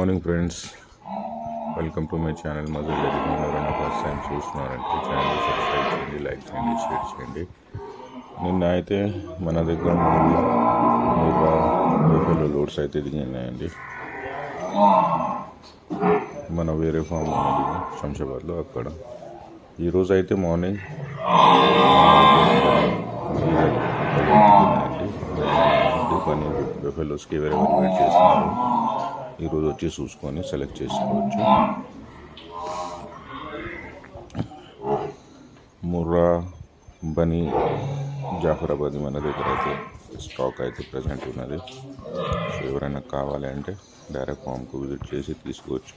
Morning friends welcome to my channel Madhur ఎవరైనా first time చూస్తున్నారంటే channel subscribe చేయండి like చేయండి షేర్ చేయండి నిన్న అయితే మన దగ్గర నుండి బఫెలో లోడ్స్ అయితే దిగినాయండి మన వేరే ఫామ్ ఉన్నది శంషాబాద్లో అక్కడ ఈరోజు అయితే మార్నింగ్ పని బఫెలోస్కి ఎవరెవరు వెయిట్ చేస్తున్నారు ఈరోజు వచ్చి చూసుకొని సెలెక్ట్ చేసుకోవచ్చు ముర్రా బనీ జాఫరాబాద్ మన దగ్గర అయితే స్టాక్ అయితే ప్రజెంట్ ఉన్నది సో ఎవరైనా కావాలి అంటే డైరెక్ట్ ఫామ్కు విజిట్ చేసి తీసుకోవచ్చు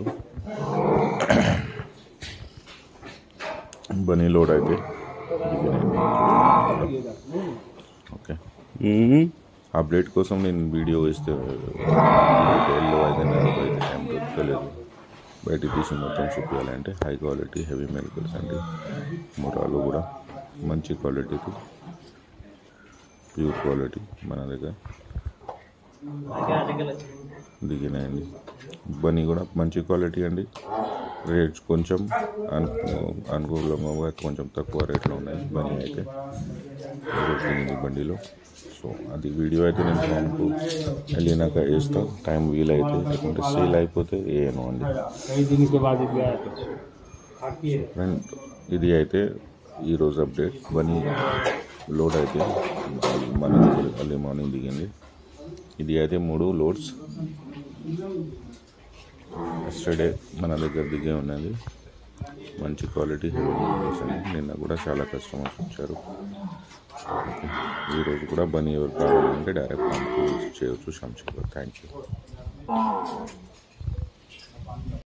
బనీ లోడ్ అయితే దిగినాయి ఓకే అప్డేట్ కోసం నేను వీడియో ఇస్తే డీటెయిల్లో అయితే నాకు అయితే టైం దొరకలేదు బయటికి తీసి మొత్తం చూపించాలంటే హై క్వాలిటీ హెవీ మెడికల్స్ అండి మురాలు కూడా మంచి క్వాలిటీది ప్యూర్ క్వాలిటీ మన దగ్గర దిగినాయండి బనీ కూడా మంచి క్వాలిటీ అండి రేట్స్ కొంచెం అను అనుకూలంగా కొంచెం తక్కువ రేట్లో ఉన్నాయి బనీ అయితే ఈరోజు దిగింది బండిలో సో అది వీడియో అయితే నేను ఫోన్కు వెళ్ళినాక వేస్తా టైం వీలైతే లేకుంటే సేల్ అయిపోతే వేయను అండి कई दिन के बाद ही गया कुछ बाकी है ఫ్రెండ్ ఇది అయితే ఈరోజు అప్డేట్ బనీ లోడ్ అయితే మన దగ్గర అర్లీ మార్నింగ్ దిగింది ఇది అయితే మూడు లోడ్స్ ఎస్టర్డే మన దగ్గర దిగే ఉన్నది మంచి క్వాలిటీ హెవీ మోడల్స్ అండి నిన్న కూడా చాలా కస్టమర్స్ వచ్చారు ఓకే. ఈరోజు కూడా బనీ ఎవరు కావాలంటే డైరెక్ట్ కాంప్లీట్ చేయవచ్చు శంషాబాద్ థ్యాంక్ యూ